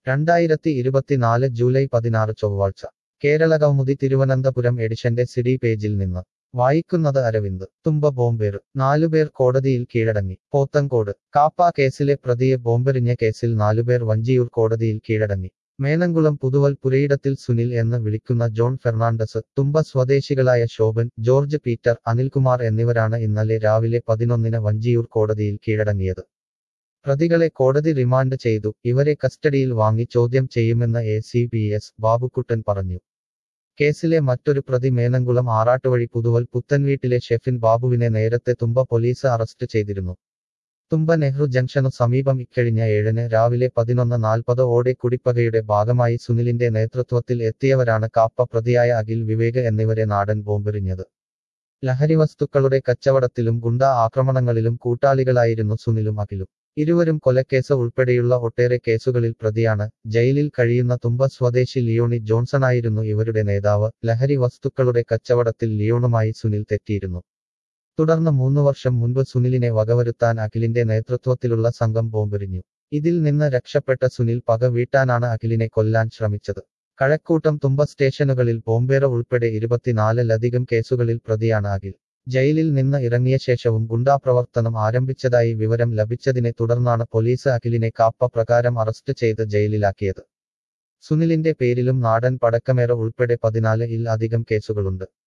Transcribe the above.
രണ്ടായിരത്തി ഇരുപത്തിനാല് ജൂലൈ പതിനാറ് ചൊവ്വാഴ്ച കേരള കൗമുദി തിരുവനന്തപുരം എഡിഷന്റെ സിഡി പേജിൽ നിന്ന് വായിക്കുന്നത് അരവിന്ദ് തുമ്പ ബോംബേർ നാലുപേർ കോടതിയിൽ കീഴടങ്ങി പോത്തങ്കോട് കാപ്പ കേസിലെ പ്രതിയെ ബോംബെറിഞ്ഞ കേസിൽ നാലുപേർ വഞ്ചിയൂർ കോടതിയിൽ കീഴടങ്ങി മേനംകുളം പുതുവൽ പുരയിടത്തിൽ സുനിൽ എന്ന് വിളിക്കുന്ന ജോൺ ഫെർണാണ്ടസ് തുമ്പ സ്വദേശികളായ ശോഭൻ ജോർജ് പീറ്റർ അനിൽകുമാർ എന്നിവരാണ് ഇന്നലെ രാവിലെ പതിനൊന്നിന് വഞ്ചിയൂർ കോടതിയിൽ കീഴടങ്ങിയത് പ്രതികളെ കോടതി റിമാൻഡ് ചെയ്തു ഇവരെ കസ്റ്റഡിയിൽ വാങ്ങി ചോദ്യം ചെയ്യുമെന്ന് A C P S Babukuttan പറഞ്ഞു കേസിലെ മറ്റൊരു പ്രതി മേനംകുളം ആറാട്ടുവഴി പുതുവൽ പുത്തൻവീട്ടിലെ ഷെഫിൻ ബാബുവിനെ നേരത്തെ തുമ്പ പോലീസ് അറസ്റ്റ് ചെയ്തിരുന്നു തുമ്പ നെഹ്റു ജംഗ്ഷനു സമീപം ഇക്കഴിഞ്ഞ ഏഴിന് രാവിലെ പതിനൊന്ന് നാൽപ്പത് ഓടെ കുടിപ്പകയുടെ ഭാഗമായി സുനിലിന്റെ നേതൃത്വത്തിൽ എത്തിയവരാണ് കാപ്പ പ്രതിയായ അഖിൽ വിവേക് എന്നിവരെ നാടൻ ബോംബെറിഞ്ഞത് ലഹരിവസ്തുക്കളുടെ കച്ചവടത്തിലും ഗുണ്ട ആക്രമണങ്ങളിലും കൂട്ടാളികളായിരുന്നു സുനിലും അഖിലും ഇരുവരും കൊലക്കേസ് ഉൾപ്പെടെയുള്ള ഒട്ടേറെ കേസുകളിൽ പ്രതിയാണ് ജയിലിൽ കഴിയുന്ന തുമ്പ സ്വദേശി ലിയോണി ജോൺസണായിരുന്നു ഇവരുടെ നേതാവ് ലഹരി വസ്തുക്കളുടെ കച്ചവടത്തിൽ ലിയോണുമായി സുനിൽ തെറ്റിയിരുന്നു തുടർന്ന് മൂന്നു വർഷം മുൻപ് സുനിലിനെ വകവരുത്താൻ അഖിലിന്റെ നേതൃത്വത്തിലുള്ള സംഘം ബോംബെറിഞ്ഞു ഇതിൽ നിന്ന് രക്ഷപ്പെട്ട സുനിൽ പക വീട്ടാനാണ് അഖിലിനെ കൊല്ലാൻ ശ്രമിച്ചത് കഴക്കൂട്ടം തുമ്പ സ്റ്റേഷനുകളിൽ ബോംബേറ ഉൾപ്പെടെ ഇരുപത്തിനാലിലധികം കേസുകളിൽ പ്രതിയാണ് അഖിൽ ജയിലിൽ നിന്ന് ഇറങ്ങിയ ശേഷവും ഗുണ്ടാപ്രവർത്തനം ആരംഭിച്ചതായി വിവരം ലഭിച്ചതിനെ തുടർന്നാണ് പോലീസ് അഖിലിനെ കാപ്പ പ്രകാരം അറസ്റ്റ് ചെയ്ത് ജയിലിലാക്കിയത് സുനിലിന്റെ പേരിലും നാടൻ പടക്കമേറ ഉൾപ്പെടെ പതിനാല് ഇൽ അധികം കേസുകളുണ്ട്